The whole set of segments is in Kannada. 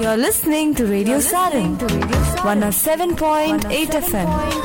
You're listening to Radio Sarin, 107.8 FM.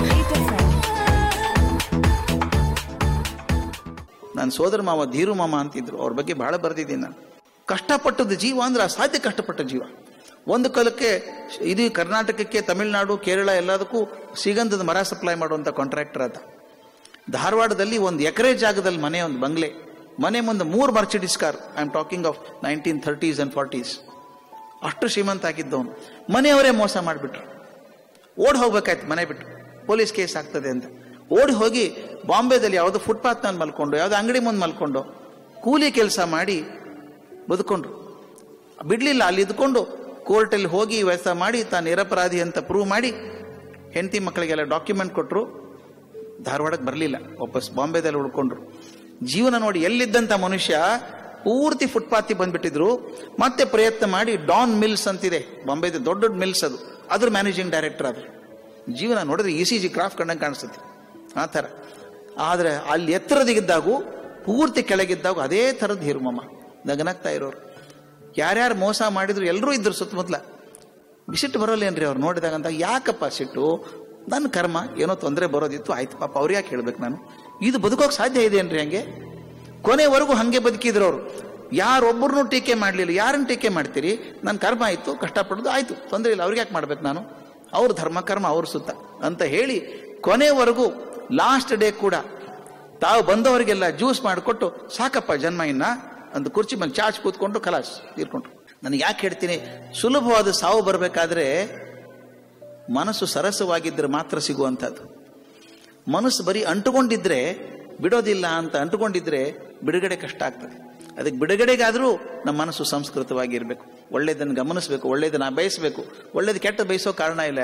ನನ್ನ ಸೋದರ ಮಾವ ಧೀರು ಮಾಮ ಅಂತಿದ್ರು ಅವ್ರ ಬಗ್ಗೆ ಬಹಳ ಬರೆದಿದ್ದೀನಿ ನಾನು ಕಷ್ಟಪಟ್ಟದ ಜೀವ ಅಂದ್ರೆ ಅಸಾಧ್ಯ ಕಷ್ಟಪಟ್ಟ ಜೀವ ಒಂದು ಕಾಲಕ್ಕೆ ಇದು ಕರ್ನಾಟಕಕ್ಕೆ ತಮಿಳುನಾಡು ಕೇರಳ ಎಲ್ಲದಕ್ಕೂ ಶ್ರೀಗಂಧದ ಮರ ಸಪ್ಲೈ ಮಾಡುವಂಥ ಕಾಂಟ್ರಾಕ್ಟರ್ ಆದ ಧಾರವಾಡದಲ್ಲಿ ಒಂದು ಎಕರೆ ಜಾಗದಲ್ಲಿ ಮನೆ ಒಂದು ಬಂಗ್ಲೆ ಮನೆ ಮುಂದೆ ಮೂರು Mercedes car I am talking of nineteen thirties and forties ಅಷ್ಟು ಶ್ರೀಮಂತ ಆಗಿದ್ದವನು ಮನೆಯವರೇ ಮೋಸ ಮಾಡಿಬಿಟ್ರು ಓಡಿ ಹೋಗ್ಬೇಕಾಯ್ತು ಮನೆ ಬಿಟ್ಟು ಪೊಲೀಸ್ ಕೇಸ್ ಆಗ್ತದೆ ಅಂತ ಓಡಿ ಹೋಗಿ ಬಾಂಬೆದಲ್ಲಿ ಯಾವುದೋ ಫುಟ್ಪಾತ್ ನಲ್ಲಿ ಮಲ್ಕೊಂಡು ಯಾವುದೋ ಅಂಗಡಿ ಮುಂದೆ ಮಲ್ಕೊಂಡು ಕೂಲಿ ಕೆಲಸ ಮಾಡಿ ಬದುಕೊಂಡ್ರು ಬಿಡ್ಲಿಲ್ಲ ಅಲ್ಲಿ ಇದ್ಕೊಂಡು ಕೋರ್ಟಲ್ಲಿ ಹೋಗಿ ವ್ಯವಸ್ಥೆ ಮಾಡಿ ತಾನು ನಿರಪರಾಧಿ ಅಂತ ಪ್ರೂವ್ ಮಾಡಿ ಹೆಂಡತಿ ಮಕ್ಕಳಿಗೆಲ್ಲ ಡಾಕ್ಯುಮೆಂಟ್ ಕೊಟ್ಟರು ಧಾರವಾಡಕ್ಕೆ ಬರಲಿಲ್ಲ ವಾಪಸ್ ಬಾಂಬೆದಲ್ಲಿ ಉಳ್ಕೊಂಡ್ರು ಜೀವನ ನೋಡಿ ಎಲ್ಲಿದ್ದಂಥ ಮನುಷ್ಯ ಪೂರ್ತಿ ಫುಟ್ಪಾತಿ ಬಂದ್ಬಿಟ್ಟಿದ್ರು ಮತ್ತೆ ಪ್ರಯತ್ನ ಮಾಡಿ ಡಾನ್ ಮಿಲ್ಸ್ ಅಂತಿದೆ ಬಾಂಬೆದ ದೊಡ್ಡ ದೊಡ್ಡ ಮಿಲ್ಸ್ ಅದು ಅದ್ರ ಮ್ಯಾನೇಜಿಂಗ್ ಡೈರೆಕ್ಟರ್ ಆದ್ರು ಜೀವನ ನೋಡಿದ್ರೆ ಇ ಸಿ ಜಿ ಕ್ರಾಫ್ಟ್ ಕಂಡಂಗೆ ಕಾಣಿಸುತ್ತೆ ಆ ಥರ ಆದರೆ ಅಲ್ಲಿ ಎತ್ತರದಿದ್ದಾಗೂ ಪೂರ್ತಿ ಕೆಳಗಿದ್ದಾಗ ಅದೇ ಥರದ್ದು ಹಿರುಮಮ್ಮ ನಗನಾಗ್ತಾ ಇರೋರು ಯಾರ್ಯಾರು ಮೋಸ ಮಾಡಿದ್ರು ಎಲ್ಲರೂ ಇದ್ರು ಸುತ್ತಮುತ್ತಲ ಬಿಸಿಟ್ಟು ಬರೋಲ್ಲೇನ್ರಿ ಅವ್ರು ನೋಡಿದಾಗ ಅಂತ ಯಾಕಪ್ಪ ಸಿಟ್ಟು ನನ್ನ ಕರ್ಮ ಏನೋ ತೊಂದರೆ ಬರೋದಿತ್ತು ಆಯ್ತು ಪಾಪ ಅವ್ರು ಯಾಕೆ ಹೇಳ್ಬೇಕು ನಾನು ಇದು ಬದುಕೋಕೆ ಸಾಧ್ಯ ಇದೆಯೇನ್ರಿ ಹಂಗೆ ಕೊನೆವರೆಗೂ ಹಂಗೆ ಬದುಕಿದ್ರು ಅವರು ಯಾರೊಬ್ಬರನ್ನು ಟೀಕೆ ಮಾಡಲಿಲ್ಲ ಯಾರನ್ನು ಟೀಕೆ ಮಾಡ್ತೀರಿ ನನ್ನ ಕರ್ಮ ಆಯಿತು ಕಷ್ಟಪಡೋದು ಆಯಿತು ತೊಂದರೆ ಇಲ್ಲ ಅವ್ರಿಗೆ ಯಾಕೆ ಮಾಡ್ಬೇಕು ನಾನು ಅವ್ರ ಧರ್ಮ ಕರ್ಮ ಅವ್ರ ಸುತ್ತ ಅಂತ ಹೇಳಿ ಕೊನೆವರೆಗೂ ಲಾಸ್ಟ್ ಡೇ ಕೂಡ ತಾವು ಬಂದವರಿಗೆಲ್ಲ ಜ್ಯೂಸ್ ಮಾಡಿಕೊಟ್ಟು ಸಾಕಪ್ಪ ಜನ್ಮ ಇನ್ನ ಅಂತ ಕುರ್ಚಿ ಮೇಲೆ ಚಾಚ್ ಕೂತ್ಕೊಂಡು ಕಲಾಸ್ ತೀರ್ಕೊಂಡ್ರು ನನಗೆ ಯಾಕೆ ಹೇಳ್ತೀನಿ ಸುಲಭವಾದ ಸಾವು ಬರಬೇಕಾದ್ರೆ ಮನಸ್ಸು ಸರಸವಾಗಿದ್ದರೆ ಮಾತ್ರ ಸಿಗುವಂಥದ್ದು ಮನಸ್ಸು ಬರೀ ಅಂಟುಕೊಂಡಿದ್ರೆ ಬಿಡೋದಿಲ್ಲ ಅಂತ ಅಂಟುಕೊಂಡಿದ್ರೆ ಬಿಡುಗಡೆ ಕಷ್ಟ ಆಗ್ತದೆ ಅದಕ್ಕೆ ಬಿಡುಗಡೆಗಾದರೂ ನಮ್ಮ ಮನಸ್ಸು ಸಂಸ್ಕೃತವಾಗಿರ್ಬೇಕು ಒಳ್ಳೇದನ್ನು ಗಮನಿಸಬೇಕು ಒಳ್ಳೇದನ್ನ ಬಯಸಬೇಕು ಒಳ್ಳೇದು ಕೆಟ್ಟ ಬಯಸೋ ಕಾರಣ ಇಲ್ಲ